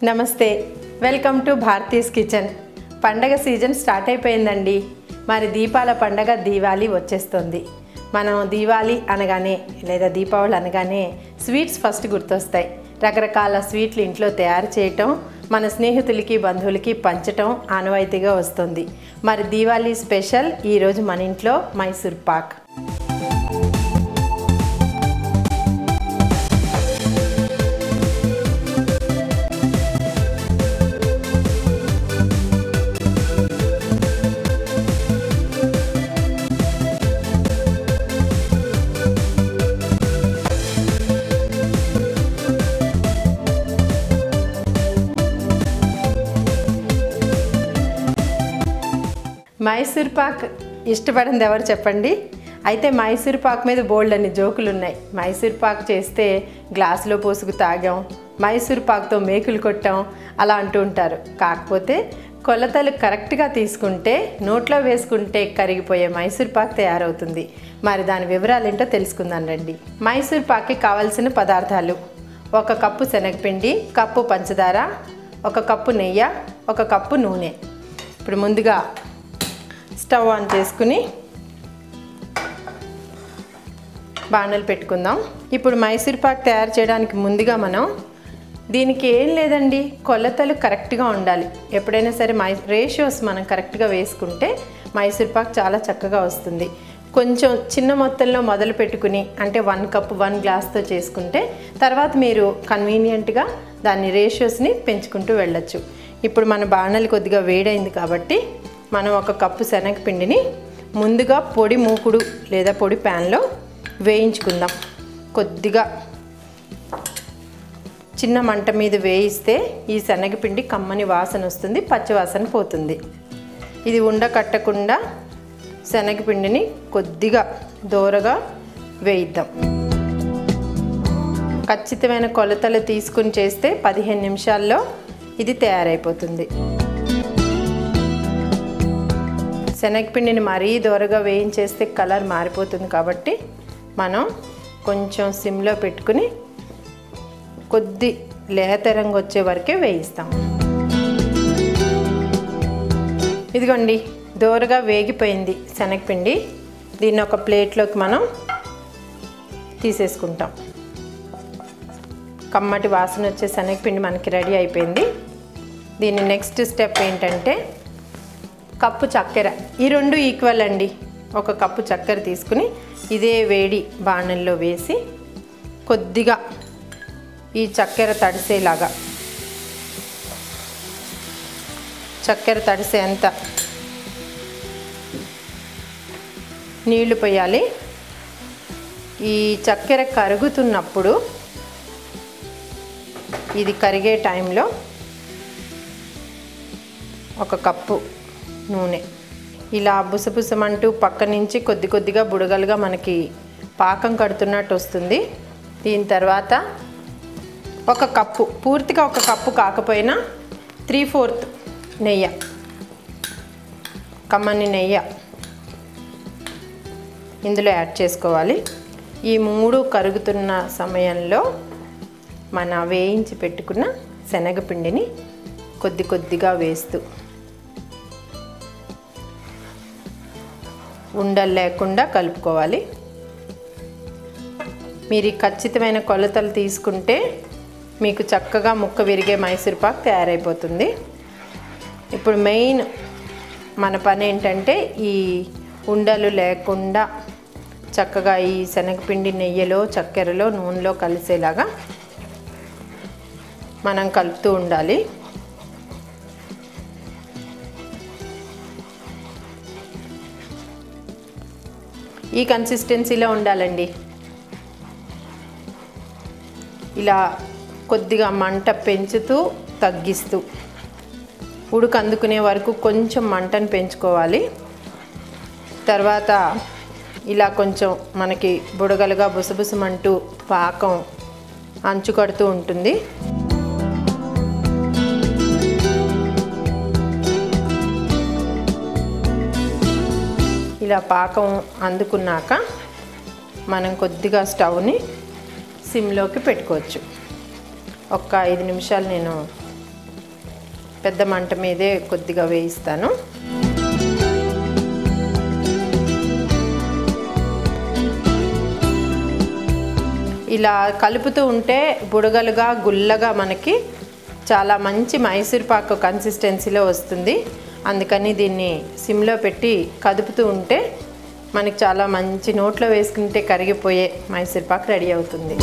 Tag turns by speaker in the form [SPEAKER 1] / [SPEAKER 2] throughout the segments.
[SPEAKER 1] నమస్తే welcome to Bharati's kitchen పండగ season start అయిపోయిందండి మరి దీపాల పండగ దీవాలి వచ్చేస్తుంది మనం దీవాలి అనగానే లేదా దీపావళి అనగానే స్వీట్స్ ఫస్ట్ గుర్తొస్తాయి రకరకాల స్వీట్లు ఇంట్లో తయారు చేయటం మన స్నేహితులకి బంధువులకి పంచటం ఆనవాయితీగా వస్తుంది మరి దీవాలి స్పెషల్ ఈరోజు మన ఇంట్లో మైసూర్ పాక్ మైసూర్ పాక్ ఇష్టపడింది ఎవరు చెప్పండి అయితే మైసూర్ పాక్ మీద బోల్డ్ అన్ని జోకులు ఉన్నాయి మైసూర్ పాక్ చేస్తే గ్లాసులో పోసుకు తాగాం మైసూర్ పాక్తో మేకులు కొట్టాం అలా అంటూ ఉంటారు కాకపోతే కొలతలు కరెక్ట్గా తీసుకుంటే నోట్లో వేసుకుంటే కరిగిపోయే మైసూర్ పాక్ తయారవుతుంది మరి దాని వివరాలు ఏంటో తెలుసుకుందాం రండి మైసూర్ పాక్కి కావాల్సిన పదార్థాలు ఒక కప్పు శనగపిండి కప్పు పంచదార ఒక కప్పు నెయ్యి ఒక కప్పు నూనె ఇప్పుడు ముందుగా స్టవ్ ఆన్ చేసుకుని బాణలు పెట్టుకుందాం ఇప్పుడు మైసూర్ పాక్ తయారు చేయడానికి ముందుగా మనం దీనికి ఏం లేదండి కొలతలు కరెక్ట్గా ఉండాలి ఎప్పుడైనా సరే మై రేషియోస్ మనం కరెక్ట్గా వేసుకుంటే మైసూర్ పాక్ చాలా చక్కగా వస్తుంది కొంచెం చిన్న మొత్తంలో మొదలు పెట్టుకుని అంటే వన్ కప్ వన్ గ్లాస్తో చేసుకుంటే తర్వాత మీరు కన్వీనియంట్గా దాన్ని రేషియోస్ని పెంచుకుంటూ వెళ్ళొచ్చు ఇప్పుడు మన బాణలు కొద్దిగా వేడైంది కాబట్టి మనం ఒక కప్పు శనగపిండిని ముందుగా పొడి మూకుడు లేదా పొడి ప్యాన్లో వేయించుకుందాం కొద్దిగా చిన్న మంట మీద వేయిస్తే ఈ శనగపిండి కమ్మని వాసన వస్తుంది పచ్చి వాసన పోతుంది ఇది ఉండ కట్టకుండా శనగపిండిని కొద్దిగా దూరగా వేయిద్దాం ఖచ్చితమైన కొలతలు తీసుకుని చేస్తే పదిహేను నిమిషాల్లో ఇది తయారైపోతుంది శనగపిండిని మరీ దూరగా వేయించేస్తే కలర్ మారిపోతుంది కాబట్టి మనం కొంచెం సిమ్లో పెట్టుకుని కొద్ది లేత రంగు వచ్చే వరకే వేయిస్తాం ఇదిగోండి దూరగా వేగిపోయింది శనగపిండి దీన్ని ఒక ప్లేట్లోకి మనం తీసేసుకుంటాం కమ్మటి వాసన వచ్చే శనగపిండి మనకి రెడీ అయిపోయింది దీని నెక్స్ట్ స్టెప్ ఏంటంటే కప్పు చక్కెర ఈ రెండు ఈక్వల్ అండి ఒక కప్పు చక్కెర తీసుకుని ఇదే వేడి బాణల్లో వేసి కొద్దిగా ఈ చక్కెర తడిసేలాగా చక్కెర తడిసేంత నీళ్లు పోయాలి ఈ చక్కెర కరుగుతున్నప్పుడు ఇది కరిగే టైంలో ఒక కప్పు నూనె ఇలా బుసబుసమంటూ పక్క నుంచి కొద్ది కొద్దిగా బుడగలుగా మనకి పాకం కడుతున్నట్టు వస్తుంది దీని తర్వాత ఒక కప్పు పూర్తిగా ఒక కప్పు కాకపోయినా త్రీ ఫోర్త్ నెయ్యి కమ్మని నెయ్యి ఇందులో యాడ్ చేసుకోవాలి ఈ మూడు కరుగుతున్న సమయంలో మన వేయించి పెట్టుకున్న శనగపిండిని కొద్ది కొద్దిగా వేస్తూ ఉండలు లేకుండా కలుపుకోవాలి మీరు ఈ ఖచ్చితమైన కొలతలు తీసుకుంటే మీకు చక్కగా ముక్క విరిగే మైసూర్ పాక్ తయారైపోతుంది ఇప్పుడు మెయిన్ మన పని ఏంటంటే ఈ ఉండలు లేకుండా చక్కగా ఈ శనగపిండి నెయ్యిలో చక్కెరలో నూనెలో కలిసేలాగా మనం కలుపుతూ ఉండాలి ఈ కన్సిస్టెన్సీలో ఉండాలండి ఇలా కొద్దిగా మంట పెంచుతూ తగ్గిస్తూ ఉడుకు అందుకునే వరకు కొంచెం మంటను పెంచుకోవాలి తర్వాత ఇలా కొంచెం మనకి బుడగలుగా బుసబుసమంటూ పాకం అంచు కడుతూ ఉంటుంది ఇలా పాకం అందుకున్నాక మనం కొద్దిగా స్టవ్ని సిమ్లోకి పెట్టుకోవచ్చు ఒక్క ఐదు నిమిషాలు నేను పెద్ద మంట మీదే కొద్దిగా వేయిస్తాను ఇలా కలుపుతూ ఉంటే బుడగలుగా గుల్లగా మనకి చాలా మంచి మైసూర్ పాకు కన్సిస్టెన్సీలో వస్తుంది అందుకని దీన్ని సిమ్లో పెట్టి కదుపుతూ ఉంటే మనకి చాలా మంచి నోట్లో వేసుకుంటే కరిగిపోయే మైసూర్ పాక్ రెడీ అవుతుంది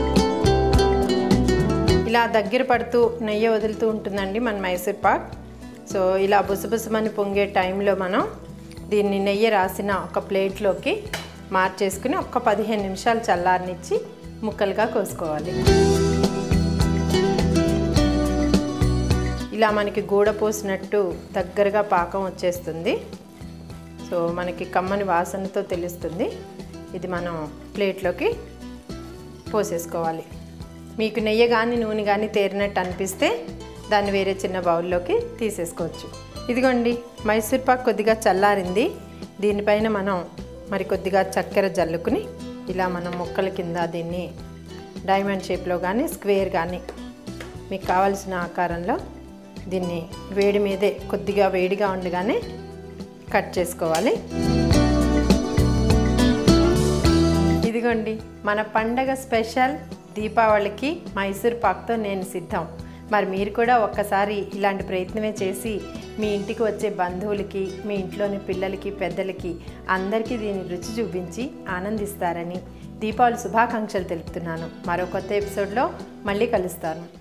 [SPEAKER 1] ఇలా దగ్గర పడుతూ నెయ్యి వదులుతూ ఉంటుందండి మన మైసూర్ పాక్ సో ఇలా బుసబుసమని పొంగే టైంలో మనం దీన్ని నెయ్యి రాసిన ఒక ప్లేట్లోకి మార్చేసుకుని ఒక పదిహేను నిమిషాలు చల్లారనిచ్చి ముక్కలుగా కోసుకోవాలి ఇలా మనకి గూడ పోసినట్టు దగ్గరగా పాకం వచ్చేస్తుంది సో మనకి కమ్మని వాసనతో తెలుస్తుంది ఇది మనం ప్లేట్లోకి పోసేసుకోవాలి మీకు నెయ్యి కానీ నూనె కానీ తేరినట్టు అనిపిస్తే దాన్ని వేరే చిన్న బౌల్లోకి తీసేసుకోవచ్చు ఇదిగోండి మైసూర్ పాక్ కొద్దిగా చల్లారింది దీనిపైన మనం మరి కొద్దిగా చక్కెర జల్లుకుని ఇలా మనం ముక్కల కింద దీన్ని డైమండ్ షేప్లో కానీ స్క్వేర్ కానీ మీకు కావలసిన ఆకారంలో దీన్ని వేడి మీదే కొద్దిగా వేడిగా ఉండగానే కట్ చేసుకోవాలి ఇదిగోండి మన పండగ స్పెషల్ దీపావళికి మైసూర్ పాక్తో నేను సిద్ధం మరి మీరు కూడా ఒక్కసారి ఇలాంటి ప్రయత్నమే చేసి మీ ఇంటికి వచ్చే బంధువులకి మీ ఇంట్లోని పిల్లలకి పెద్దలకి అందరికీ దీని రుచి చూపించి ఆనందిస్తారని దీపావళి శుభాకాంక్షలు తెలుపుతున్నాను మరో కొత్త ఎపిసోడ్లో మళ్ళీ కలుస్తాను